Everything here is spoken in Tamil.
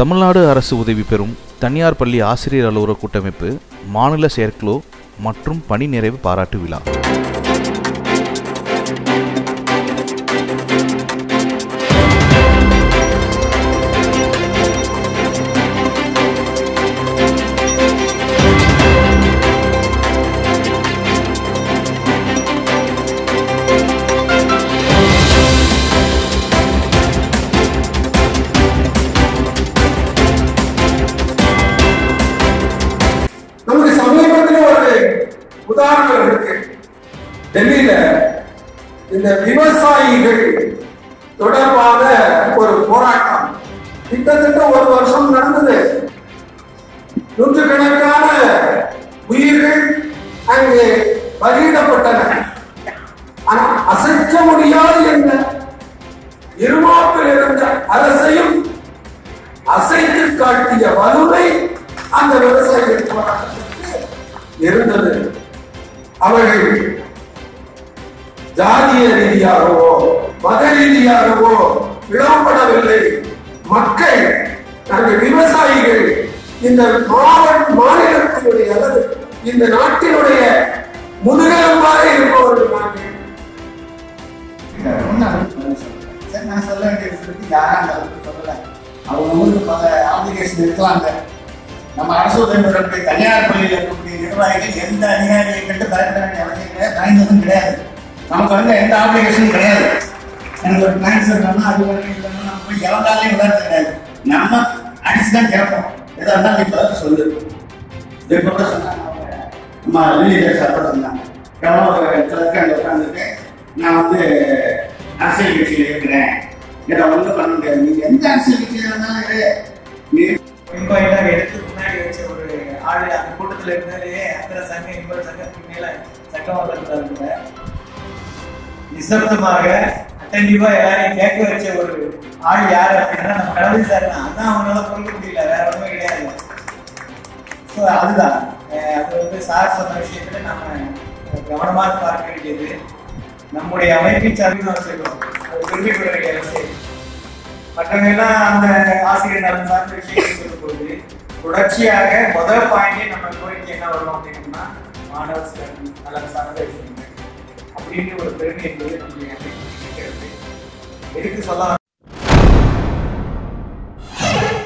தமிழ்நாடு அரசு உதவி பெறும் தனியார் பள்ளி ஆசிரியர் அலுவலக கூட்டமைப்பு மாநில செயற்குழு மற்றும் பணி நிறைவு பாராட்டு விழா நமக்கு சமீபத்தில் ஒரு உதாரணம் இருக்கு டெல்லியில இந்த விவசாயிகள் தொடர்பான ஒரு போராட்டம் கிட்டத்தட்ட ஒரு வருஷம் நடந்தது நூற்றுக்கணக்கான உயிர்கள் அங்கே பலியிடப்பட்டன ஆனா அசைக்க முடியாது என்ற இருமாப்பில் இருந்த அரசையும் அசைத்து காட்டிய வலுவை அந்த விவசாயிகள் போராட்டத்திற்கு இருந்தது அவர்கள் ஜாதிய ரீதியாகவோ மத ரீதியாகவோ பிளவுபடவில்லை மக்கள் நாங்கள் விவசாயிகள் இந்த மாவட்ட மாநிலத்தினுடைய அல்லது இந்த நாட்டினுடைய முதுகெலும்பாக இருப்பவர்கள் நாங்கள் சரி நான் சொல்ல வேண்டிய விஷயத்துக்கு யாரும் அந்த அளவுக்கு சொல்லல அவங்க ஊருக்கு பல ஆப்ளிகேஷன் இருக்கலாங்க நம்ம அரசு உதவி பெறக்கூடிய தனியார் பள்ளியில் இருக்கக்கூடிய நிர்வாகிகள் எந்த அதிகாரியை கண்டு பயப்பட வேண்டிய அவசியம் கிடையாது பயந்ததும் கிடையாது நமக்கு வந்து எந்த ஆப்ளிகேஷனும் கிடையாது எனக்கு ஒரு கேன்சர் இல்லைன்னா அது வரைக்கும் இல்லைன்னா நம்ம போய் எவங்காலையும் விளையாட்டு கிடையாது நம்ம அடிச்சு தான் கேட்போம் எதா இருந்தாலும் இப்போ சொல்லு இப்போ கூட சொன்னாங்க அவங்க, நம்ம ரிலீஜியஸ் சாப்பிட சொன்னாங்க எவ்வளோ ஒரு இடத்துல அங்கே உட்காந்துட்டு நான் வந்து அரசியல் கட்சியில் இருக்கிறேன் இதை வந்து பண்ண முடியாது நீங்க எந்த அரசியல் கட்சியில் இருந்தாலும் இரு. நீ இன்கொயரில் எடுத்து முன்னாடி வச்ச ஒரு ஆளு அந்த கூட்டத்தில் இருந்தாலே அத்தனை சங்கம் இன்னொரு சங்கத்துக்கு மேல சட்டம் வளர்க்கிறாரு கூட நிசப்தமாக அட்டன்டிவா எல்லாரையும் கேட்க வச்ச ஒரு ஆள் யாரு அப்படின்னா நம்ம கடவுள் சார் தான் அதான் அவங்களால பொறுக்க முடியல வேற ஒன்றுமே கிடையாது ஸோ அதுதான் அஹ் அது வந்து சார் சொன்ன விஷயத்துல நம்ம கவனமாக பார்க்க வேண்டியது நம்முடைய அமைப்பின் சார்பில் நம்ம சொல்றோம் அது குறிப்பிட வேண்டிய அவசியம் மற்றவங்க எல்லாம் அந்த ஆசிரியர் நலன் சார்ந்த விஷயத்தை சொல்லும்போது தொடர்ச்சியாக முதல் பாயிண்டே நம்ம கோரிக்கை என்ன வரும் அப்படின்னா மாணவர் கல்வி நலன் சார்ந்த விஷயங்கள் அப்படின்னு ஒரு பெருமை என்பது நம்முடைய அமைப்பு இருக்கிறது எதுக்கு சொல்ல